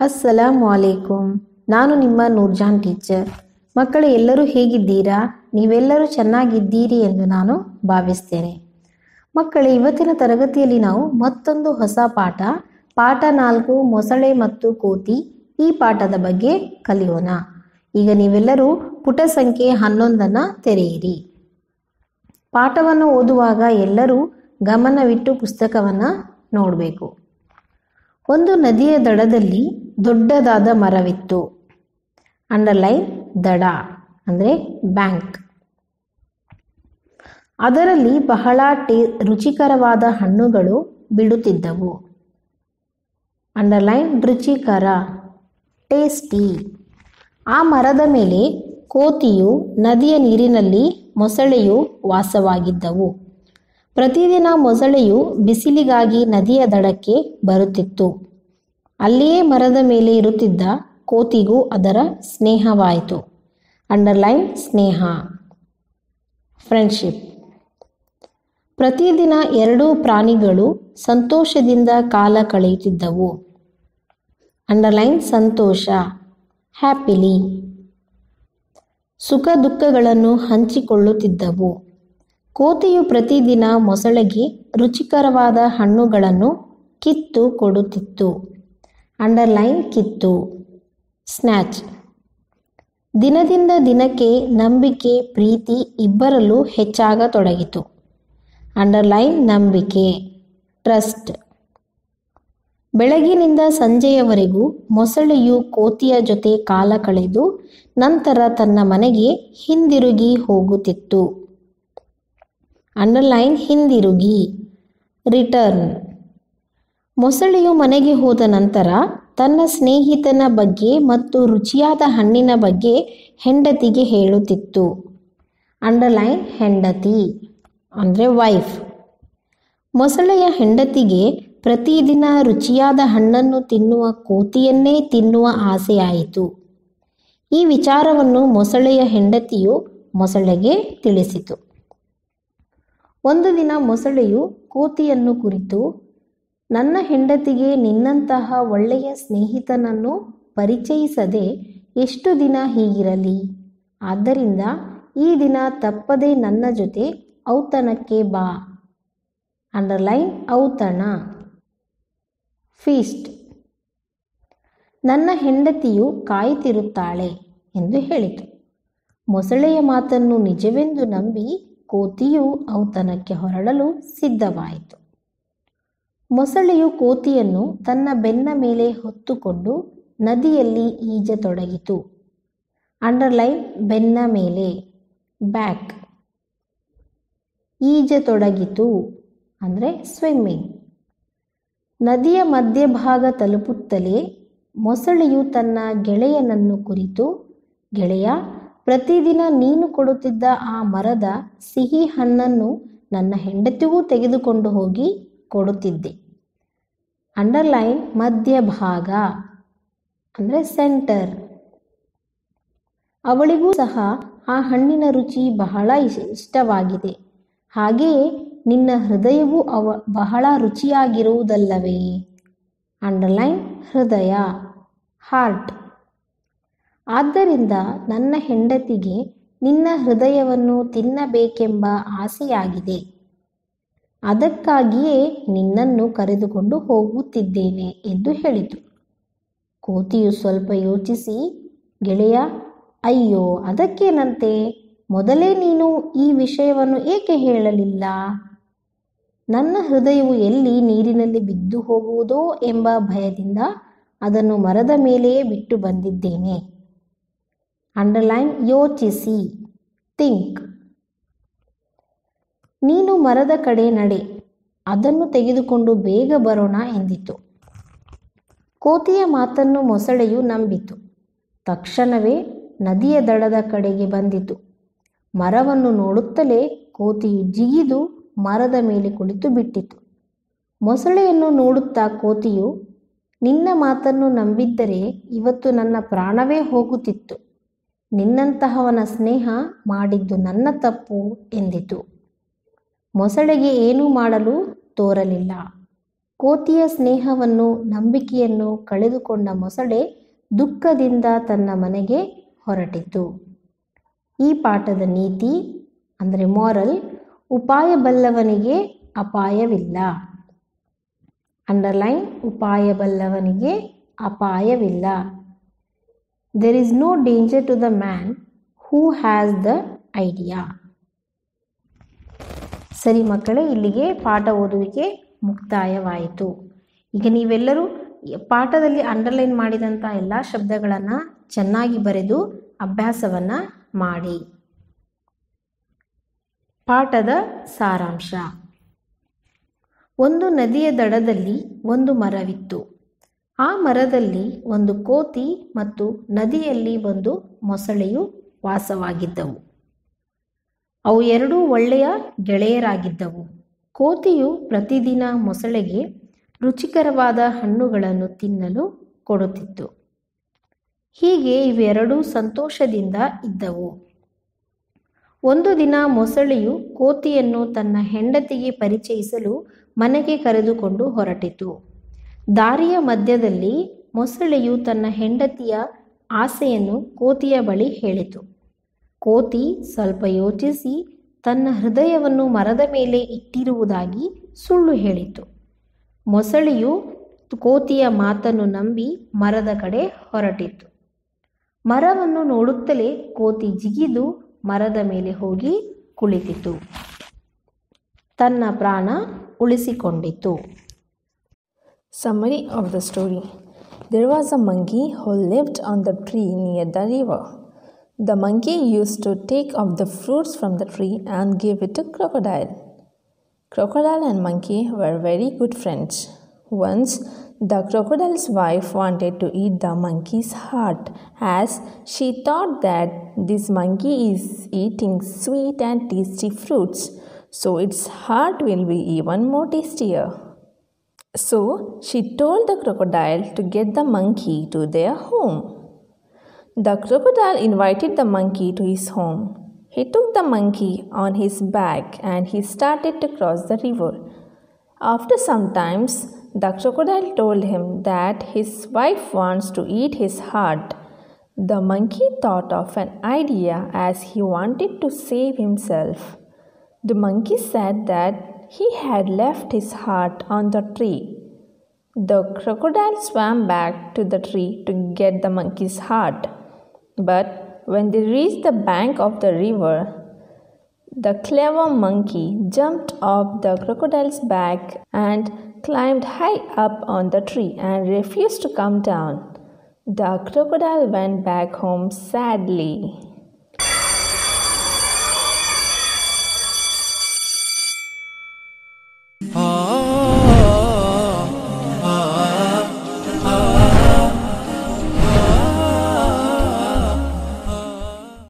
ಅಸ್ಸಲಾಮು ಅಲೈಕುಂ ನಾನು ನಿಮ್ಮ ನೂರ್ಜಾನ್ ಟೀಚರ್ ಮಕ್ಕಳು ಎಲ್ಲರೂ ಹೇಗಿದ್ದೀರಾ ನೀವೆಲ್ಲರೂ ಚೆನ್ನಾಗಿದ್ದೀರಿ ಎಂದು ನಾನು ಭಾವಿಸ್ತೇನೆ ಮಕ್ಕಳೇ ಇವತ್ತಿನ ತರಗತಿಯಲ್ಲಿ ನಾವು ಮತ್ತೊಂದು ಹೊಸ ಪಾಠ ಪಾಠ ನಾಲ್ಕು ಮೊಸಳೆ ಮತ್ತು ಕೋತಿ ಈ ಪಾಠದ ಬಗ್ಗೆ ಕಲಿಯೋಣ ಈಗ ನೀವೆಲ್ಲರೂ ಪುಟ ಸಂಖ್ಯೆ ಹನ್ನೊಂದನ್ನು ತೆರೆಯಿರಿ ಪಾಠವನ್ನು ಓದುವಾಗ ಎಲ್ಲರೂ ಗಮನವಿಟ್ಟು ಪುಸ್ತಕವನ್ನು ನೋಡಬೇಕು ಒಂದು ನದಿಯ ದಡದಲ್ಲಿ ದೊಡ್ಡದಾದ ಮರವಿತ್ತು ಅಂಡರ್ಲೈನ್ ದಡ ಅಂದರೆ ಬ್ಯಾಂಕ್ ಅದರಲ್ಲಿ ಬಹಳ ಟೇ ರುಚಿಕರವಾದ ಹಣ್ಣುಗಳು ಬಿಡುತ್ತಿದ್ದವು ಅಂಡರ್ಲೈನ್ ರುಚಿಕರ ಟೇಸ್ಟಿ ಆ ಮರದ ಮೇಲೆ ಕೋತಿಯು ನದಿಯ ನೀರಿನಲ್ಲಿ ಮೊಸಳೆಯು ವಾಸವಾಗಿದ್ದವು ಪ್ರತಿದಿನ ಮೊಸಳೆಯು ಬಿಸಿಲಿಗಾಗಿ ನದಿಯ ದಡಕ್ಕೆ ಬರುತ್ತಿತ್ತು ಅಲ್ಲಿಯೇ ಮರದ ಮೇಲೆ ಇರುತ್ತಿದ್ದ ಕೋತಿಗೂ ಅದರ ಸ್ನೇಹವಾಯಿತು ಅಂಡರ್ಲೈನ್ ಸ್ನೇಹ ಫ್ರೆಂಡ್ಶಿಪ್ ಪ್ರತಿದಿನ ಎರಡೂ ಪ್ರಾಣಿಗಳು ಸಂತೋಷದಿಂದ ಕಾಲ ಕಳೆಯುತ್ತಿದ್ದವು ಅಂಡರ್ಲೈನ್ ಸಂತೋಷ ಹ್ಯಾಪಿಲಿ ಸುಖ ದುಃಖಗಳನ್ನು ಹಂಚಿಕೊಳ್ಳುತ್ತಿದ್ದವು ಕೋತಿಯು ಪ್ರತಿದಿನ ಮೊಸಳೆಗೆ ರುಚಿಕರವಾದ ಹಣ್ಣುಗಳನ್ನು ಕಿತ್ತು ಕೊಡುತ್ತಿತ್ತು ಅಂಡರ್ಲೈನ್ ಕಿತ್ತು ಸ್ನ್ಯಾಚ್ ದಿನದಿಂದ ದಿನಕ್ಕೆ ನಂಬಿಕೆ ಪ್ರೀತಿ ಇಬ್ಬರಲ್ಲೂ ಹೆಚ್ಚಾಗತೊಡಗಿತು ಅಂಡರ್ಲೈನ್ ನಂಬಿಕೆ ಟ್ರಸ್ಟ್ ಬೆಳಗಿನಿಂದ ಸಂಜೆಯವರೆಗೂ ಮೊಸಳೆಯು ಕೋತಿಯ ಜೊತೆ ಕಾಲ ಕಳೆದು ನಂತರ ತನ್ನ ಮನೆಗೆ ಹಿಂದಿರುಗಿ ಹೋಗುತ್ತಿತ್ತು ಅಂಡರ್ಲೈನ್ ಹಿಂದಿರುಗಿ ರಿಟರ್ನ್ ಮೊಸಳೆಯು ಮನೆಗೆ ಹೋದ ನಂತರ ತನ್ನ ಸ್ನೇಹಿತನ ಬಗ್ಗೆ ಮತ್ತು ರುಚಿಯಾದ ಹಣ್ಣಿನ ಬಗ್ಗೆ ಹೆಂಡತಿಗೆ ಹೇಳುತ್ತಿತ್ತು ಅಂಡರ್ಲೈನ್ ಹೆಂಡತಿ ಅಂದರೆ ವೈಫ್ ಮೊಸಳೆಯ ಹೆಂಡತಿಗೆ ಪ್ರತಿದಿನ ರುಚಿಯಾದ ಹಣ್ಣನ್ನು ತಿನ್ನುವ ಕೋತಿಯನ್ನೇ ತಿನ್ನುವ ಆಸೆಯಾಯಿತು ಈ ವಿಚಾರವನ್ನು ಮೊಸಳೆಯ ಹೆಂಡತಿಯು ಮೊಸಳೆಗೆ ತಿಳಿಸಿತು ಒಂದು ದಿನ ಮೊಸಳೆಯು ಕೋತಿಯನ್ನು ಕುರಿತು ನನ್ನ ಹೆಂಡತಿಗೆ ನಿನ್ನಂತಹ ಒಳ್ಳೆಯ ಸ್ನೇಹಿತನನ್ನು ಪರಿಚಯಿಸದೆ ಎಷ್ಟು ದಿನ ಹೀಗಿರಲಿ ಆದ್ದರಿಂದ ಈ ದಿನ ತಪ್ಪದೆ ನನ್ನ ಜೊತೆ ಔತಣಕ್ಕೆ ಬಾ ಅಂಡರ್ಲೈನ್ ಔತಣ ಫೀಸ್ಟ್ ನನ್ನ ಹೆಂಡತಿಯು ಕಾಯುತ್ತಿರುತ್ತಾಳೆ ಎಂದು ಹೇಳಿತು ಮೊಸಳೆಯ ಮಾತನ್ನು ನಿಜವೆಂದು ನಂಬಿ ಕೋತಿಯು ಔತಣಕ್ಕೆ ಹೊರಡಲು ಸಿದ್ಧವಾಯಿತು ಮೊಸಳೆಯು ಕೋತಿಯನ್ನು ತನ್ನ ಬೆನ್ನ ಮೇಲೆ ಹೊತ್ತುಕೊಂಡು ನದಿಯಲ್ಲಿ ಈಜತೊಡಗಿತು ಅಂಡರ್ಲೈನ್ ಬೆನ್ನ ಮೇಲೆ ಬ್ಯಾಕ್ ಈಜತೊಡಗಿತು ಅಂದರೆ ಸ್ವಿಮ್ಮಿಂಗ್ ನದಿಯ ಮಧ್ಯಭಾಗ ತಲುಪುತ್ತಲೇ ಮೊಸಳೆಯು ತನ್ನ ಗೆಳೆಯನನ್ನು ಕುರಿತು ಗೆಳೆಯ ಪ್ರತಿದಿನ ನೀನು ಕೊಡುತ್ತಿದ್ದ ಆ ಮರದ ಸಿಹಿ ಹಣ್ಣನ್ನು ನನ್ನ ಹೆಂಡತಿಗೂ ತೆಗೆದುಕೊಂಡು ಹೋಗಿ ಕೊಡುತ್ತಿದ್ದೆ ಅಂಡರ್ಲೈನ್ ಮಧ್ಯಭಾಗ ಅಂದರೆ ಸೆಂಟರ್ ಅವಳಿಗೂ ಸಹ ಆ ಹಣ್ಣಿನ ರುಚಿ ಬಹಳ ಇಷ್ಟವಾಗಿದೆ ಹಾಗೆಯೇ ನಿನ್ನ ಹೃದಯವೂ ಅವ ಬಹಳ ರುಚಿಯಾಗಿರುವುದಲ್ಲವೇ ಅಂಡರ್ಲೈನ್ ಹೃದಯ ಹಾರ್ಟ್ ಆದ್ದರಿಂದ ನನ್ನ ಹೆಂಡತಿಗೆ ನಿನ್ನ ಹೃದಯವನ್ನು ತಿನ್ನಬೇಕೆಂಬ ಆಸೆಯಾಗಿದೆ ಅದಕ್ಕಾಗಿಯೇ ನಿನ್ನನ್ನು ಕರೆದುಕೊಂಡು ಹೋಗುತ್ತಿದ್ದೇನೆ ಎಂದು ಹೇಳಿತು ಕೋತಿಯು ಸ್ವಲ್ಪ ಯೋಚಿಸಿ ಗೆಳೆಯ ಅಯ್ಯೋ ಅದಕ್ಕೇನಂತೆ ಮೊದಲೇ ನೀನು ಈ ವಿಷಯವನ್ನು ಏಕೆ ಹೇಳಲಿಲ್ಲ ನನ್ನ ಹೃದಯವು ಎಲ್ಲಿ ನೀರಿನಲ್ಲಿ ಬಿದ್ದು ಹೋಗುವುದೋ ಎಂಬ ಭಯದಿಂದ ಅದನ್ನು ಮರದ ಮೇಲೆಯೇ ಬಿಟ್ಟು ಬಂದಿದ್ದೇನೆ ಅಂಡರ್ಲೈನ್ ಯೋಚಿಸಿ ಥಿಂಕ್ ನೀನು ಮರದ ಕಡೆ ನಡೆ ಅದನ್ನು ತೆಗೆದುಕೊಂಡು ಬೇಗ ಬರೋಣ ಎಂದಿತು ಕೋತಿಯ ಮಾತನ್ನು ಮೊಸಳೆಯು ನಂಬಿತು ತಕ್ಷಣವೇ ನದಿಯ ದಡದ ಕಡೆಗೆ ಬಂದಿತು ಮರವನ್ನು ನೋಡುತ್ತಲೇ ಕೋತಿಯು ಜಿಗಿದು ಮರದ ಮೇಲೆ ಕುಳಿತು ಬಿಟ್ಟಿತು ಮೊಸಳೆಯನ್ನು ನೋಡುತ್ತಾ ಕೋತಿಯು ನಿನ್ನ ಮಾತನ್ನು ನಂಬಿದ್ದರೆ ಇವತ್ತು ನನ್ನ ಪ್ರಾಣವೇ ಹೋಗುತ್ತಿತ್ತು ನಿನ್ನಂತಹವನ ಸ್ನೇಹ ಮಾಡಿದ್ದು ನನ್ನ ತಪ್ಪು ಎಂದಿತು ಮೊಸಳೆಗೆ ಏನೂ ಮಾಡಲು ತೋರಲಿಲ್ಲ ಕೋತಿಯ ಸ್ನೇಹವನ್ನು ನಂಬಿಕೆಯನ್ನು ಕಳೆದುಕೊಂಡ ಮೊಸಳೆ ದುಃಖದಿಂದ ತನ್ನ ಮನೆಗೆ ಹೊರಟಿತು ಈ ಪಾಠದ ನೀತಿ ಅಂದರೆ ಮಾರಲ್ ಉಪಾಯ ಬಲ್ಲವನಿಗೆ ಅಪಾಯವಿಲ್ಲ ಅಂಡರ್ಲೈನ್ ಉಪಾಯ ಬಲ್ಲವನಿಗೆ ಅಪಾಯವಿಲ್ಲ there is no danger to the man who has the idea ಸರಿ ಮಕ್ಕಳೇ ಇಲ್ಲಿಗೆ ಪಾಠ ಓದುವಿಕೆ ಮುಕ್ತಾಯವಾಯಿತು ಈಗ ನೀವೆಲ್ಲರೂ ಪಾಠದಲ್ಲಿ ಅಂಡರ್ಲೈನ್ ಮಾಡಿದಂಥ ಎಲ್ಲ ಶಬ್ದಗಳನ್ನು ಚೆನ್ನಾಗಿ ಬರೆದು ಅಭ್ಯಾಸವನ್ನು ಮಾಡಿ ಪಾಠದ ಸಾರಾಂಶ ಒಂದು ನದಿಯ ದಡದಲ್ಲಿ ಒಂದು ಮರವಿತ್ತು ಆ ಮರದಲ್ಲಿ ಒಂದು ಕೋತಿ ಮತ್ತು ನದಿಯಲ್ಲಿ ಒಂದು ಮೊಸಳೆಯು ವಾಸವಾಗಿದ್ದವು ಅವು ಎರಡೂ ಒಳ್ಳೆಯ ಗೆಳೆಯರಾಗಿದ್ದವು ಕೋತಿಯು ಪ್ರತಿದಿನ ಮೊಸಳೆಗೆ ರುಚಿಕರವಾದ ಹಣ್ಣುಗಳನ್ನು ತಿನ್ನಲು ಕೊಡುತ್ತಿತ್ತು ಹೀಗೆ ಇವೆರಡೂ ಸಂತೋಷದಿಂದ ಇದ್ದವು ಒಂದು ದಿನ ಮೊಸಳೆಯು ಕೋತಿಯನ್ನು ತನ್ನ ಹೆಂಡತಿಗೆ ಪರಿಚಯಿಸಲು ಮನೆಗೆ ಕರೆದುಕೊಂಡು ಹೊರಟಿತು ದಾರಿಯ ಮಧ್ಯದಲ್ಲಿ ಮೊಸಳೆಯು ತನ್ನ ಹೆಂಡತಿಯ ಆಸೆಯನ್ನು ಕೋತಿಯ ಬಳಿ ಹೇಳಿತು ಕೋತಿ ಸ್ವಲ್ಪ ಯೋಚಿಸಿ ತನ್ನ ಹೃದಯವನ್ನು ಮರದ ಮೇಲೆ ಇಟ್ಟಿರುವುದಾಗಿ ಸುಳ್ಳು ಹೇಳಿತು ಮೊಸಳೆಯು ಕೋತಿಯ ಮಾತನ್ನು ನಂಬಿ ಮರದ ಕಡೆ ಹೊರಟಿತು ಮರವನ್ನು ನೋಡುತ್ತಲೇ ಕೋತಿ ಜಿಗಿದು ಮರದ ಮೇಲೆ ಹೋಗಿ ಕುಳಿತಿತು ತನ್ನ ಪ್ರಾಣ ಉಳಿಸಿಕೊಂಡಿತು Summary of the story There was a monkey who lived on the tree near the river. The monkey used to take off the fruits from the tree and give it to crocodile. Crocodile and monkey were very good friends. Once the crocodile's wife wanted to eat the monkey's heart as she thought that this monkey is eating sweet and tasty fruits, so its heart will be even more tastier. So she told the crocodile to get the monkey to their home. The crocodile invited the monkey to his home. He took the monkey on his back and he started to cross the river. After some times, the crocodile told him that his wife wants to eat his heart. The monkey thought of an idea as he wanted to save himself. The monkey said that he had left his heart on the tree. The crocodile swam back to the tree to get the monkey's heart. But when they reached the bank of the river, the clever monkey jumped off the crocodile's back and climbed high up on the tree and refused to come down. The crocodile went back home sadly.